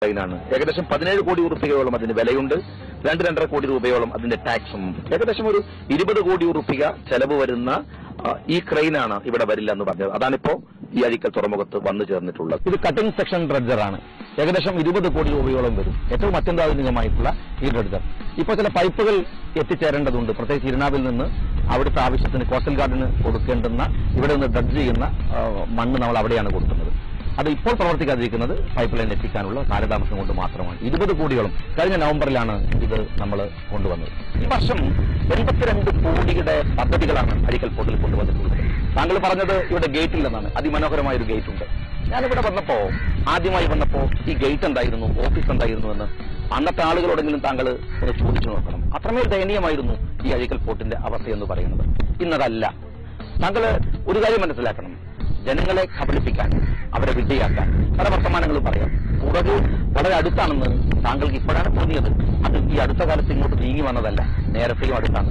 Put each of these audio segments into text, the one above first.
ട്രെയിനാണ് ഏകദേശം പതിനേഴ് കോടി രൂപയോളം അതിന് വിലയുണ്ട് രണ്ട് രണ്ടര കോടി രൂപയോളം അതിന്റെ ടാക്സും ഏകദേശം ഒരു ഇരുപത് കോടി രൂപ ചെലവ് വരുന്ന ആ, ഈ ക്രെയിനാണ് ഇവിടെ വരില്ല എന്ന് പറഞ്ഞത് അതാണിപ്പോ ഈ അഴിക്കൽ തുറമുഖത്ത് വന്നു ചേർന്നിട്ടുള്ളത് ഇത് കട്ടിംഗ് സെക്ഷൻ ഡ്രഡ്ജറാണ് ഏകദേശം ഇരുപത് കോടി രൂപയോളം വരും ഏറ്റവും അത്യന്താധുനികമായിട്ടുള്ള ഈ ഡ്രഡ്ജർ ഇപ്പോൾ ചില പൈപ്പുകൾ എത്തിച്ചേരേണ്ടതുണ്ട് പ്രത്യേകിച്ച് ഇരുനാവിൽ നിന്ന് അവിടുത്തെ ആവശ്യത്തിന് കോസ്റ്റൽ ഗാർഡിന് കൊടുക്കേണ്ടുന്ന ഇവിടെ നിന്ന് ഡ്രഡ്ജ് ചെയ്യുന്ന ആ, മണ്ണ് നമ്മൾ അവിടെയാണ് കൊടുക്കുന്നത് അത് ഇപ്പോൾ പ്രവർത്തിക്കാതിരിക്കുന്നത് പൈപ്പ് ലൈൻ എത്തിക്കാനുള്ള കാലതാമസം കൊണ്ട് മാത്രമാണ് ഇരുപത് കോടിയോളം കഴിഞ്ഞ നവംബറിലാണ് ഇത് നമ്മൾ കൊണ്ടുവന്നത് ഈ വർഷം എൺപത്തിരണ്ട് കോടിയുടെ പദ്ധതികളാണ് അരിക്കൽ പോർട്ടിൽ കൊണ്ടുവന്നിട്ടുള്ളത് താങ്കൾ പറഞ്ഞത് ഇവിടെ ഗേറ്റ് ഇല്ലെന്നാണ് അതിമനോഹരമായ ഒരു ഗേറ്റ് ഉണ്ട് ഞാനിവിടെ വന്നപ്പോ ആദ്യമായി വന്നപ്പോ ഈ ഗേറ്റ് എന്തായിരുന്നു ഓഫീസ് എന്തായിരുന്നു എന്ന് അന്നത്തെ ആളുകളോടെങ്കിലും താങ്കൾ ഒന്ന് ചോദിച്ചു നോക്കണം അത്രമേൽ ദയനീയമായിരുന്നു ഈ അഴിക്കൽ പോർട്ടിന്റെ അവസ്ഥ എന്ന് പറയുന്നത് ഇന്നതല്ല താങ്കൾ ഒരു കാര്യം മനസ്സിലാക്കണം ജനങ്ങളെ കബളിപ്പിക്കാൻ അവരെ വിഡ്ഢിയാക്കാൻ പല വർത്തമാനങ്ങളും പറയാം പുറകെ വളരെ അടുത്താണെന്ന് താങ്കൾക്ക് ഇപ്പോഴാണ് തോന്നിയത് അത് ഈ അടുത്ത കാലത്ത് ഇങ്ങോട്ട് നീങ്ങി വന്നതല്ല നേരത്തെയും അടുത്താണ്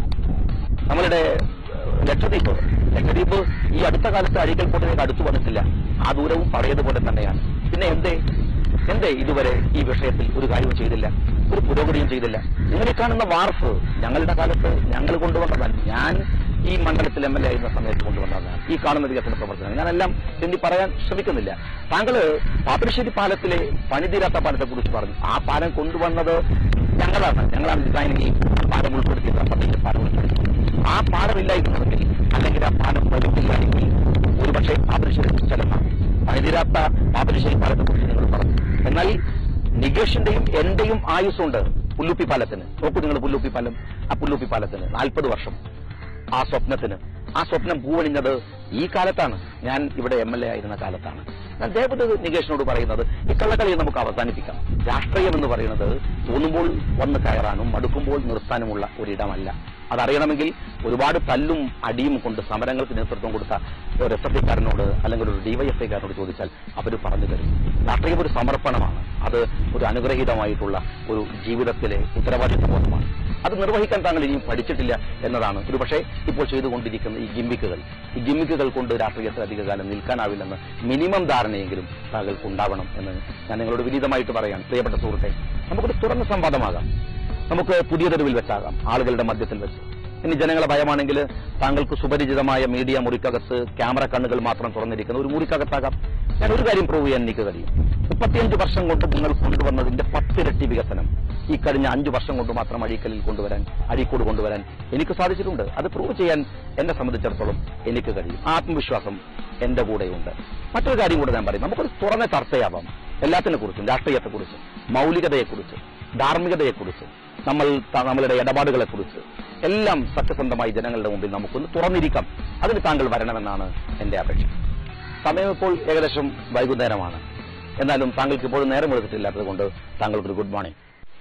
നമ്മളുടെ ഏഹ്, ലക്ഷദ്വീപ് ലക്ഷദ്വീപ് ഈ അടുത്ത കാലത്ത് അഴീക്കൽ പോട്ടിലേക്ക് അടുത്തു വന്നിട്ടില്ല ആ ദൂരവും പഴയതുപോലെ തന്നെയാണ് പിന്നെ എന്തേ എന്തേ ഇതുവരെ ഈ വിഷയത്തിൽ ഒരു കാര്യവും ചെയ്തില്ല ഒരു പുരോഗതിയും ചെയ്തില്ല നിങ്ങൾ ഈ കാണുന്ന വാർഫ് ഞങ്ങളുടെ കാലത്ത് ഞങ്ങൾ കൊണ്ടുവന്നതാണ് ഞാൻ ഈ മണ്ഡലത്തിൽ എം എൽ എ ആയിരുന്ന സമയത്ത് കൊണ്ടുവന്നതാണ് ഈ കാണുന്ന വികസന പ്രവർത്തനം ഞാനെല്ലാം എണ്ണി പറയാൻ ശ്രമിക്കുന്നില്ല താങ്കള് പാപ്പിനിശ്ശേരി പാലത്തിലെ പണിതീരാത്ത പാലത്തെ കുറിച്ച് പറഞ്ഞു ആ പാലം കൊണ്ടുവന്നത് ഞങ്ങളാണ് ഞങ്ങളാണ് ഡിസൈനിങ് ഈ പാലം ഉൾപ്പെടുത്തിയത് പദ്ധതിയിൽ പാലം ഉൾപ്പെടുത്തിയത് ആ പാലം ഇല്ലായിരുന്നുവെങ്കിൽ അല്ലെങ്കിൽ ആ പാലം വരുന്നില്ലെങ്കിൽ ഒരുപക്ഷെ പാപ്പിനിശ്ശേരി സ്ഥലമാണ് പണിതീരാത്ത പാപ്പിനിശ്ശേരി പാലത്തെ കുറിച്ച് നിങ്ങൾ പറഞ്ഞു എന്നാൽ നികേഷിന്റെയും എന്റെയും ആയുസ്സുണ്ട് പുല്ലുപ്പി പാലത്തിന് നോക്കൂ നിങ്ങൾ പുല്ലുപ്പി പാലം ആ പുല്ലുപ്പി പാലത്തിന് നാൽപ്പത് വർഷം ആ സ്വപ്നത്തിന് ആ സ്വപ്നം പൂവണിഞ്ഞത് ഈ കാലത്താണ് ഞാൻ ഇവിടെ എം എൽ എ ആയിരുന്ന കാലത്താണ് ഞാൻ ദേവത് നികേഷിനോട് പറയുന്നത് ഈ കള്ളക്കളിയെ നമുക്ക് അവസാനിപ്പിക്കാം രാഷ്ട്രീയം എന്ന് പറയുന്നത് തോന്നുമ്പോൾ വന്ന് കയറാനും മടുക്കുമ്പോൾ നിർത്താനുമുള്ള ഒരിടമല്ല അതറിയണമെങ്കിൽ ഒരുപാട് തല്ലും അടിയും കൊണ്ട് സമരങ്ങൾക്ക് നേതൃത്വം കൊടുത്ത ഒരു എസ് എഫ് ഐക്കാരനോട് അല്ലെങ്കിൽ ഒരു ഡിവൈഎഫ്ഐക്കാരനോട് ചോദിച്ചാൽ അവർ പറഞ്ഞു തരും രാഷ്ട്രീയം ഒരു സമർപ്പണമാണ് അത് ഒരു അനുഗ്രഹീതമായിട്ടുള്ള ഒരു ജീവിതത്തിലെ ഉത്തരവാദിത്വ ബോധമാണ് അത് നിർവഹിക്കാൻ താങ്കൾ ഇനിയും പഠിച്ചിട്ടില്ല എന്നതാണ് ഒരു പക്ഷേ ഇപ്പോൾ ചെയ്തുകൊണ്ടിരിക്കുന്ന ഈ ഗിമ്മിക്കുകൾ ഈ ഗിമ്മിക്കുകൾ കൊണ്ട് രാഷ്ട്രീയത്തിൽ അധികകാലം നിൽക്കാനാവില്ലെന്ന് മിനിമം ധാരണയെങ്കിലും താങ്കൾക്ക് ഉണ്ടാവണം എന്ന് ഞാൻ നിങ്ങളോട് വിനീതമായിട്ട് പറയാൻ പ്രിയപ്പെട്ട സുഹൃത്തെ നമുക്കൊരു തുറന്ന സംവാദമാകാം നമുക്ക് പുതിയ തെരുവിൽ വെച്ചാകാം ആളുകളുടെ മധ്യത്തിൽ വെച്ച് ഇനി ജനങ്ങളെ ഭയമാണെങ്കിൽ താങ്കൾക്ക് സുപരിചിതമായ മീഡിയ മുറിക്കകത്ത് ക്യാമറ കണ്ണുകൾ മാത്രം തുറന്നിരിക്കുന്ന ഒരു മുറിക്കകത്താകാം ഞാൻ ഒരു കാര്യം പ്രൂവ് ചെയ്യാൻ എനിക്ക് കഴിയും മുപ്പത്തിയഞ്ച് വർഷം കൊണ്ട് നിങ്ങൾ കൊണ്ടുവന്നതിന്റെ പത്തിരട്ടി വികസനം ഈ കഴിഞ്ഞ അഞ്ചു വർഷം കൊണ്ട് മാത്രം അഴീക്കലിൽ കൊണ്ടുവരാൻ അഴീക്കോട് കൊണ്ടുവരാൻ എനിക്ക് സാധിച്ചിട്ടുണ്ട് അത് പ്രൂവ് ചെയ്യാൻ എന്നെ സംബന്ധിച്ചിടത്തോളം എനിക്ക് കഴിയും ആത്മവിശ്വാസം എന്റെ കൂടെയുണ്ട് മറ്റൊരു കാര്യം കൂടെ ഞാൻ പറയും നമുക്കൊരു തുറന്ന ചർച്ചയാവാം എല്ലാത്തിനെ കുറിച്ചും രാഷ്ട്രീയത്തെക്കുറിച്ച് മൗലികതയെക്കുറിച്ച് ധാർമ്മികതയെക്കുറിച്ച് നമ്മൾ ത- നമ്മളുടെ ഇടപാടുകളെക്കുറിച്ച് എല്ലാം സത്യസന്ധമായി ജനങ്ങളുടെ മുമ്പിൽ നമുക്കൊന്ന് തുറന്നിരിക്കാം അതിന് താങ്കൾ വരണമെന്നാണ് എന്റെ അപേക്ഷ സമയം ഇപ്പോൾ ഏകദേശം വൈകുന്നേരമാണ് എന്നാലും താങ്കൾക്ക് ഇപ്പോഴും നേരം എടുത്തിട്ടില്ലാത്തത് കൊണ്ട് താങ്കൾക്കൊരു ഗുഡ് മോർണിംഗ്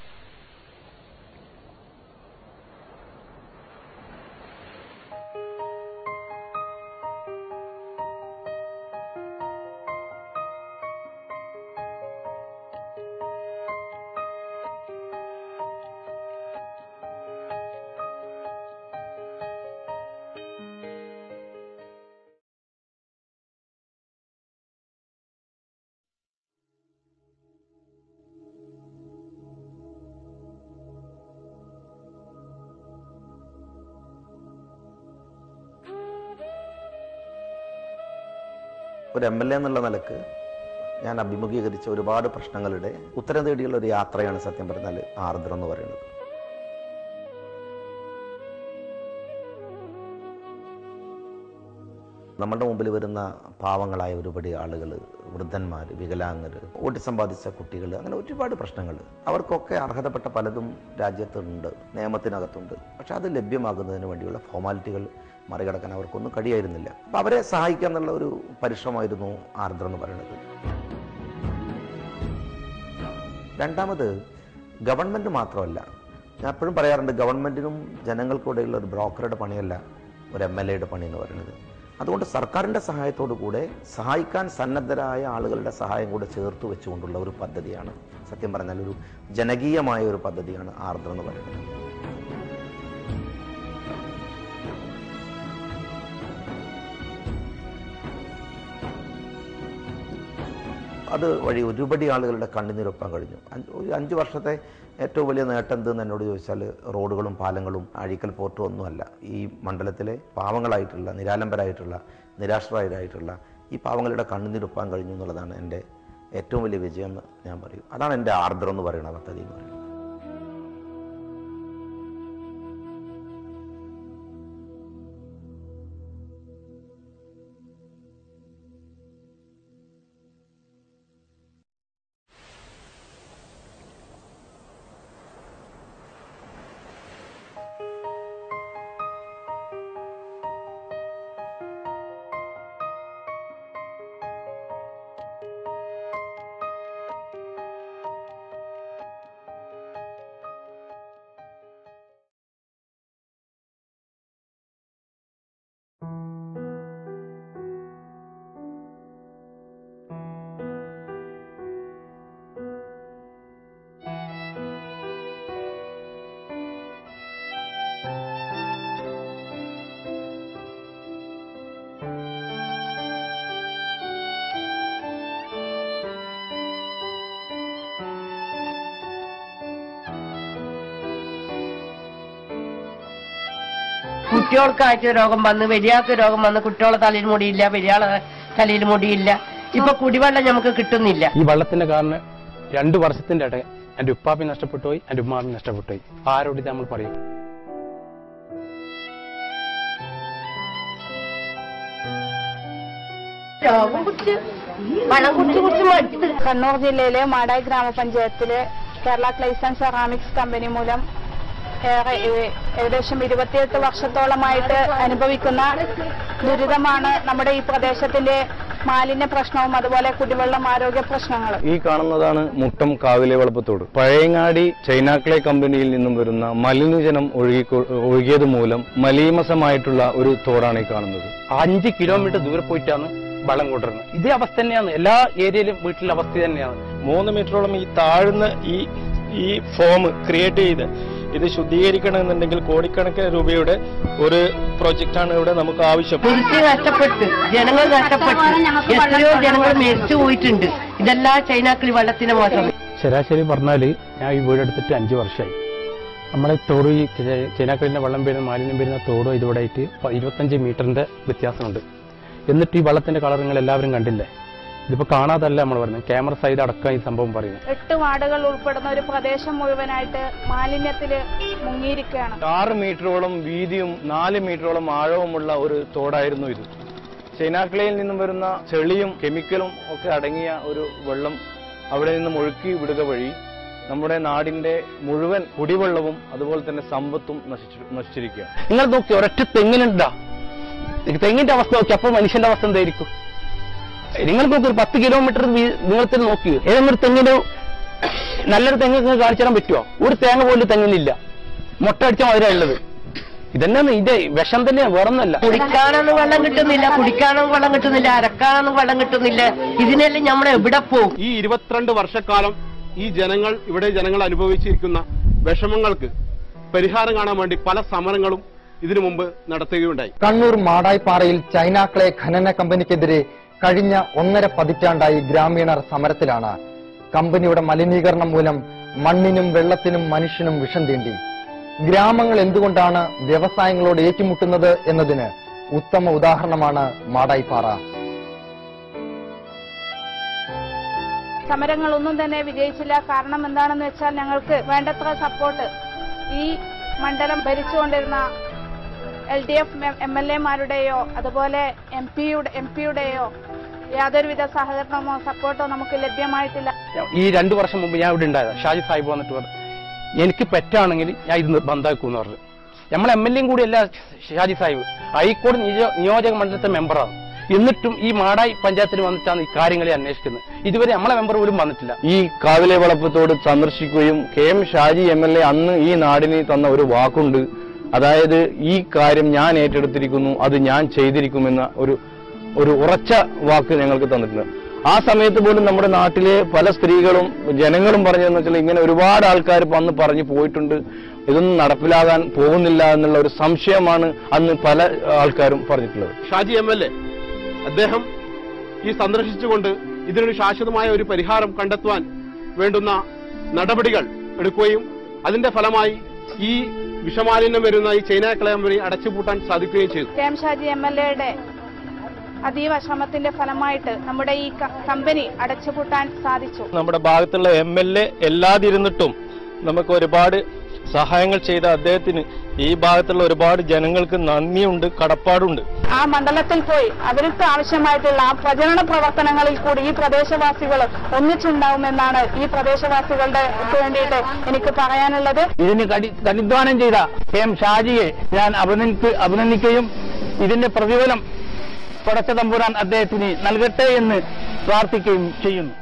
ഒരു എം എൽ എ എന്നുള്ള നിലക്ക് ഞാൻ അഭിമുഖീകരിച്ച ഒരുപാട് പ്രശ്നങ്ങളുടെ ഉത്തരം തേടിയുള്ള ഒരു യാത്രയാണ് സത്യം പറഞ്ഞാൽ ആർദ്രം എന്ന് പറയുന്നത് നമ്മുടെ മുമ്പിൽ വരുന്ന പാവങ്ങളായ ഒരുപടി ആളുകൾ വൃദ്ധന്മാർ വികലാംഗർ ഓട്ടിസം ബാധിച്ച കുട്ടികൾ അങ്ങനെ ഒരുപാട് പ്രശ്നങ്ങൾ അവർക്കൊക്കെ അർഹതപ്പെട്ട പലതും രാജ്യത്തുണ്ട് നിയമത്തിനകത്തുണ്ട് പക്ഷെ അത് ലഭ്യമാകുന്നതിന് വേണ്ടിയുള്ള ഫോർമാലിറ്റികൾ മറികടക്കാൻ അവർക്കൊന്നും കഴിയായിരുന്നില്ല അപ്പം അവരെ സഹായിക്കുക എന്നുള്ള ഒരു പരിശ്രമമായിരുന്നു ആർദ്രം എന്ന് പറയുന്നത് രണ്ടാമത് ഗവൺമെൻറ് മാത്രമല്ല ഞാൻ എപ്പോഴും പറയാറുണ്ട് ഗവൺമെൻറ്റിനും ജനങ്ങൾക്കൂടെയുള്ള ഒരു ബ്രോക്കറുടെ പണിയല്ല ഒരു എം എൽ എയുടെ പണി എന്ന് പറയുന്നത് അതുകൊണ്ട് സർക്കാരിൻ്റെ സഹായത്തോടു കൂടെ സഹായിക്കാൻ സന്നദ്ധരായ ആളുകളുടെ സഹായം കൂടെ ചേർത്ത് വെച്ചുകൊണ്ടുള്ള ഒരു പദ്ധതിയാണ് സത്യം പറഞ്ഞാൽ ഒരു ജനകീയമായ ഒരു പദ്ധതിയാണ് ആർദ്രം എന്ന് പറയുന്നത് അത് വഴി ഒരുപടി ആളുകളുടെ കണ്ണുനീരൊപ്പാൻ കഴിഞ്ഞു അഞ്ച് ഒരു അഞ്ച് വർഷത്തെ ഏറ്റവും വലിയ നേട്ടം എന്തെന്ന് എന്നോട് ചോദിച്ചാൽ റോഡുകളും പാലങ്ങളും അഴീക്കൽ പോർട്ടും ഒന്നുമല്ല ഈ മണ്ഡലത്തിലെ പാവങ്ങളായിട്ടുള്ള നിരാലംബരായിട്ടുള്ള നിരാശ്രയരായിട്ടുള്ള ഈ പാവങ്ങളുടെ കണ്ണുനീരൊപ്പാൻ കഴിഞ്ഞു എന്നുള്ളതാണ് എൻ്റെ ഏറ്റവും വലിയ വിജയം എന്ന് ഞാൻ പറയും അതാണ് എൻ്റെ ആർദ്രം എന്ന് പറയുന്ന പദ്ധതി എന്ന് പറയുന്നത് കുട്ടികൾക്കായിട്ട് രോഗം വന്ന് വലിയാൾക്ക് രോഗം വന്ന് കുട്ടികളെ തലയിൽ മുടിയില്ല വലിയാളെ തലയിൽ മുടിയില്ല ഇപ്പൊ കുടിവെള്ളം നമുക്ക് കിട്ടുന്നില്ല ഈ വെള്ളത്തിന്റെ കാരണം രണ്ടു വർഷത്തിന്റെ ഇടയിൽ എന്റെ ഉപ്പാപ്പി നഷ്ടപ്പെട്ടു പോയി എന്റെ ഉമ്മാപ്പി നഷ്ടപ്പെട്ടു പോയി ആരോട് ഇത് നമ്മൾ പറയും രോഗം കുടിച്ച് വെള്ളം കുടിച്ച് കുടിച്ച് മടുത്ത് കണ്ണൂർ ജില്ലയിലെ മാടായി ഗ്രാമപഞ്ചായത്തിലെ Kerala clays and ceramics company മൂലം ഏറെ ഏ- ഏകദേശം ഇരുപത്തിയെട്ട് വർഷത്തോളമായിട്ട് അനുഭവിക്കുന്ന ദുരിതമാണ് നമ്മുടെ ഈ പ്രദേശത്തിന്റെ മാലിന്യ പ്രശ്നവും അതുപോലെ കുടിവെള്ളം ആരോഗ്യ പ്രശ്നങ്ങളും ഈ കാണുന്നതാണ് മുട്ടം കാവിലെ വെളുപ്പത്തോട് പഴയങ്ങാടി ചൈനാക്ലേ കമ്പനിയിൽ നിന്നും വരുന്ന മലിനജലം ഒഴുകി ഒഴുകിയത് മൂലം മലീമസമായിട്ടുള്ള ഒരു തോടാണ് ഈ കാണുന്നത് അഞ്ച് കിലോമീറ്റർ ദൂരെ പോയിട്ടാണ് വെള്ളം കൊണ്ടുവരുന്നത് ഇതേ അവസ്ഥ തന്നെയാണ് എല്ലാ ഏരിയയിലും വീട്ടിലെ അവസ്ഥ തന്നെയാണ് മൂന്ന് മീറ്ററോളം ഈ താഴ്ന്ന ഈ ഈ ഫോം ക്രിയേറ്റ് ചെയ്ത് ഇത് ശുദ്ധീകരിക്കണമെന്നുണ്ടെങ്കിൽ കോടിക്കണക്കിന് രൂപയുടെ ഒരു പ്രൊജക്റ്റാണ് ഇവിടെ നമുക്ക് ആവശ്യം കുറിച്ച് നഷ്ടപ്പെട്ട് ജനങ്ങൾ നഷ്ടപ്പെട്ട് എത്രയോ ജനങ്ങൾ മരിച്ചു പോയിട്ടുണ്ട് ഇതെല്ലാം ചൈനാക്കിളി വെള്ളത്തിന് മോശം ശരാശരി പറഞ്ഞാല് ഞാൻ ഈ വീടെടുത്തിട്ട് അഞ്ചു വർഷമായി നമ്മളെ തോട് ഈ ചൈനാക്കളിന്റെ വെള്ളം വീഴുന്ന മാലിന്യം വീഴുന്ന തോടും ഇതോടെ ആയിട്ട് പ- ഇരുപത്തഞ്ച് മീറ്ററിന്റെ വ്യത്യാസമുണ്ട് എന്നിട്ട് ഈ വെള്ളത്തിന്റെ കളർ നിങ്ങൾ എല്ലാവരും കണ്ടില്ലേ ഇതിപ്പോ കാണാതല്ല നമ്മൾ പറയുന്നത് ക്യാമറ സൈഡ് അടക്കം ഈ സംഭവം പറയുന്നത് എട്ട് വാർഡുകൾ ഉൾപ്പെടുന്ന ഒരു പ്രദേശം മുഴുവനായിട്ട് മാലിന്യത്തിൽ മുങ്ങിയിരിക്കുകയാണ് ആറ് മീറ്ററോളം വീതിയും നാല് മീറ്ററോളം ആഴവുമുള്ള ഒരു തോടായിരുന്നു ഇത് ചൈനാക്ലയിൽ നിന്നും വരുന്ന ചെളിയും കെമിക്കലും ഒക്കെ അടങ്ങിയ ഒരു വെള്ളം അവിടെ നിന്നും ഒഴുക്കി വിടുക വഴി നമ്മുടെ നാടിന്റെ മുഴുവൻ കുടിവെള്ളവും അതുപോലെ തന്നെ സമ്പത്തും നശിച്ചു നശിച്ചിരിക്കുക നിങ്ങൾ നോക്കി ഒരൊറ്റ തെങ്ങിനുണ്ടാ തെങ്ങിന്റെ അവസ്ഥ നോക്കി അപ്പോൾ മനുഷ്യന്റെ അവസ്ഥ എന്തായിരിക്കും നിങ്ങൾ നോക്കി ഒരു പത്ത് കിലോമീറ്റർ നീളത്തിൽ നോക്കി ഏതെങ്കിലും ഒരു തെങ്ങിന്റെ നല്ലൊരു തെങ്ങ് നിങ്ങൾക്ക് കാണിച്ചു തരാൻ പറ്റുമോ ഒരു തേങ്ങ പോലും തെങ്ങിനില്ല മുട്ട അടിച്ച മധുര ഉള്ളത് ഇതന്നെ ഇത് വിഷം തന്നെ വേറൊന്നല്ല കുടിക്കാനൊന്നും വെള്ളം കിട്ടുന്നില്ല കുടിക്കാനൊന്നും വെള്ളം കിട്ടുന്നില്ല അരക്കാനൊന്നും വെള്ളം കിട്ടുന്നില്ല ഇതിനെല്ലാം നമ്മൾ എവിടെ പോകും ഈ ഇരുപത്തിരണ്ട് വർഷക്കാലം ഈ ജനങ്ങൾ ഇവിടെ ജനങ്ങൾ അനുഭവിച്ചിരിക്കുന്ന വിഷമങ്ങൾക്ക് പരിഹാരം കാണാൻ വേണ്ടി പല സമരങ്ങളും ഇതിനു മുമ്പ് നടത്തുകയുണ്ടായി കണ്ണൂർ മാടായിപ്പാറയിൽ ചൈനാക്കളെ ഖനന കമ്പനിക്കെതിരെ കഴിഞ്ഞ ഒന്നര പതിറ്റാണ്ടായി ഗ്രാമീണർ സമരത്തിലാണ് കമ്പനിയുടെ മലിനീകരണം മൂലം മണ്ണിനും വെള്ളത്തിനും മനുഷ്യനും വിഷം തീണ്ടി ഗ്രാമങ്ങൾ എന്തുകൊണ്ടാണ് വ്യവസായങ്ങളോട് ഏറ്റുമുട്ടുന്നത് എന്നതിന് ഉത്തമ ഉദാഹരണമാണ് മാടായിപ്പാറ സമരങ്ങളൊന്നും തന്നെ വിജയിച്ചില്ല കാരണം എന്താണെന്ന് വെച്ചാൽ ഞങ്ങൾക്ക് വേണ്ടത്ര സപ്പോർട്ട് ഈ മണ്ഡലം ഭരിച്ചുകൊണ്ടിരുന്ന L D F M L എമാരുടെയോ അതുപോലെ എം പിയുടെ എം പിയുടെയോ യാതൊരുവിധ സഹകരണമോ സപ്പോർട്ടോ നമുക്ക് ലഭ്യമായിട്ടില്ല ഈ രണ്ടു വർഷം മുമ്പ് ഞാൻ ഇവിടെ ഉണ്ടായത് ഷാജി സാഹിബ് വന്നിട്ട് പറഞ്ഞു എനിക്ക് പറ്റാണെങ്കിൽ ഞാൻ ഇത് ബന്ധാക്കൂന്ന് പറഞ്ഞു നമ്മളെ എം എൽ എയും കൂടി അല്ല ഷാജി സാഹിബ് ഹൈക്കോടതി നിയോ- നിയോജക മണ്ഡലത്തെ മെമ്പറാണ് എന്നിട്ടും ഈ മാടായി പഞ്ചായത്തിൽ വന്നിട്ടാണ് ഈ കാര്യങ്ങളെ അന്വേഷിക്കുന്നത് ഇതുവരെ നമ്മളെ മെമ്പർ പോലും വന്നിട്ടില്ല ഈ കാവിലെ വളപ്പത്തോട് സന്ദർശിക്കുകയും K M Shaji M L A അന്ന് ഈ നാടിന് തന്ന ഒരു വാക്കുണ്ട് അതായത് ഈ കാര്യം ഞാൻ ഏറ്റെടുത്തിരിക്കുന്നു അത് ഞാൻ ചെയ്തിരിക്കുമെന്ന ഒരു ഒരു ഉറച്ച വാക്ക് ഞങ്ങൾക്ക് തന്നിട്ടുണ്ട് ആ സമയത്ത് പോലും നമ്മുടെ നാട്ടിലെ പല സ്ത്രീകളും ജനങ്ങളും പറഞ്ഞതെന്ന് വെച്ചാൽ ഇങ്ങനെ ഒരുപാട് ആൾക്കാർ അന്ന് പറഞ്ഞു പോയിട്ടുണ്ട് ഇതൊന്നും നടപ്പിലാകാൻ പോകുന്നില്ല എന്നുള്ള ഒരു സംശയമാണ് അന്ന് പല ആൾക്കാരും പറഞ്ഞിട്ടുള്ളത് ഷാജി എം എൽ എ അദ്ദേഹം ഈ സന്ദർശിച്ചുകൊണ്ട് ഇതിനൊരു ശാശ്വതമായ ഒരു പരിഹാരം കണ്ടെത്തുവാൻ വേണ്ടുന്ന നടപടികൾ എടുക്കുകയും അതിന്റെ ഫലമായി ഈ വിഷമാലിന്യം വരുന്ന ഈ ചൈന ക്ലേ കമ്പനി അടച്ചുപൂട്ടാൻ സാധിക്കുകയും ചെയ്തു K M Shaji M L എയുടെ അതീവ ശ്രമത്തിന്റെ ഫലമായിട്ട് നമ്മുടെ ഈ ക- കമ്പനി അടച്ചുപൂട്ടാൻ സാധിച്ചു നമ്മുടെ ഭാഗത്തുള്ള എം എൽ എ എല്ലാതിരുന്നിട്ടും നമുക്ക് ഒരുപാട് സഹായങ്ങൾ ചെയ്ത അദ്ദേഹത്തിന് ഈ ഭാഗത്തുള്ള ഒരുപാട് ജനങ്ങൾക്ക് നന്ദിയുണ്ട് കടപ്പാടുണ്ട് ആ മണ്ഡലത്തിൽ പോയി അവർക്ക് ആവശ്യമായിട്ടുള്ള ആ പ്രചരണ പ്രവർത്തനങ്ങളിൽ കൂടി ഈ പ്രദേശവാസികൾ ഒന്നിച്ചുണ്ടാവുമെന്നാണ് ഈ പ്രദേശവാസികളുടെ വേണ്ടിയിട്ട് എനിക്ക് പറയാനുള്ളത് ഇതിന് കടി കടിദ്വാനം ചെയ്ത കെ എം ഷാജിയെ ഞാൻ അഭിനന്ദി അഭിനന്ദിക്കുകയും ഇതിന്റെ പ്രതിഫലം പടച്ച തമ്പുരാൻ അദ്ദേഹത്തിന് നൽകട്ടെ എന്ന് പ്രാർത്ഥിക്കുകയും ചെയ്യുന്നു